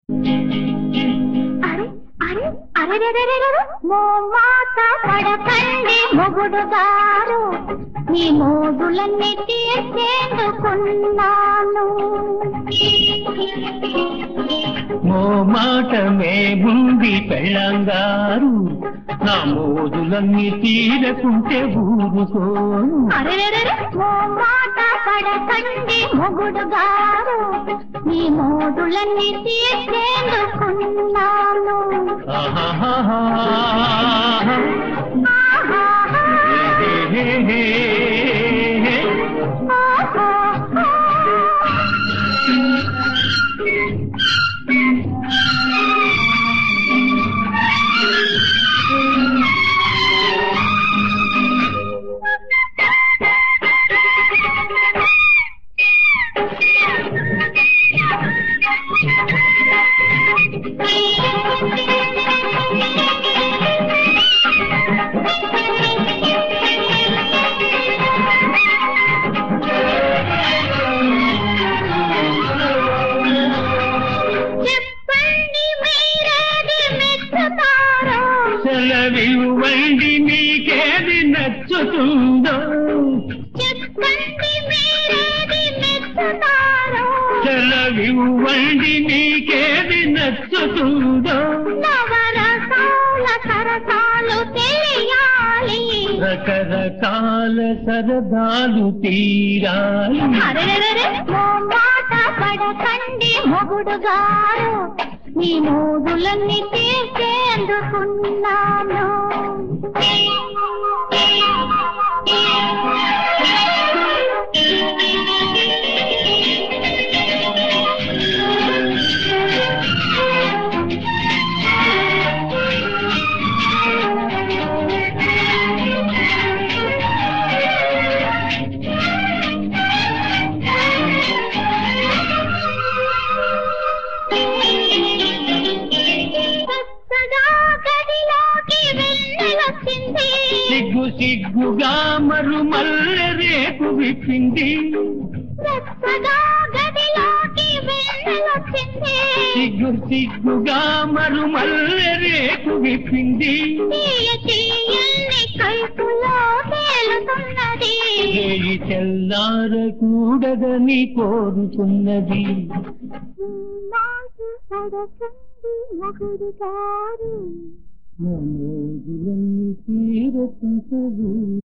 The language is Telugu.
అరే అరే అరే రే రే రే రే. మోమాట పడకండి మొగుడు గారు మీ మోజులన్నీ తీర్చేందుకున్నాను మో మాటమే ముంది పెళ్ళంగారు నా మోజులన్నీ తీరకుంటే ఊరుకోను అరే రే రే రే. మోమాట పడకండి మొగుడు గారు మీ మోజులన్నీ తీర్చేందుకున్నాను ఆహాహాహా. ఆహాహా. హే హే హే హే. ఆహాహా. చెప్పండి మీరేది మెచ్చుతారో సెలవివ్వండి మీకేది నచ్చుతుందో చెప్పండి మీరేది మెచ్చుతారో సెలవివ్వండి మీకేది నచ్చుతుందో నవరసాల సరసాలు తెలియాలి రకరకాల సరదాలు తీరాలి అరెరెరెరె, ఓ మాట పడకండి మొగుడు గారు మీ మోగులన్నీ తీర్చేందుకున్నాను కొత్తగా గదిలోకి వెళ్ళొచ్చింది సిగ్గు సిగ్గుగా మరుమల్లె రేపు విప్పింది కొత్తగా గదిలోకి వెళ్ళొచ్చింది సిగ్గు సిగ్గుగా మరుమల్లె రేపు విప్పింది తీయ తీయల్ని కైపులో తేలుతున్నది చేయి తెల్లారకూడదని కోరుతున్నది నాకు పడకండి మొగుడు గారు నా మోజులన్నీ తీరకుంటూ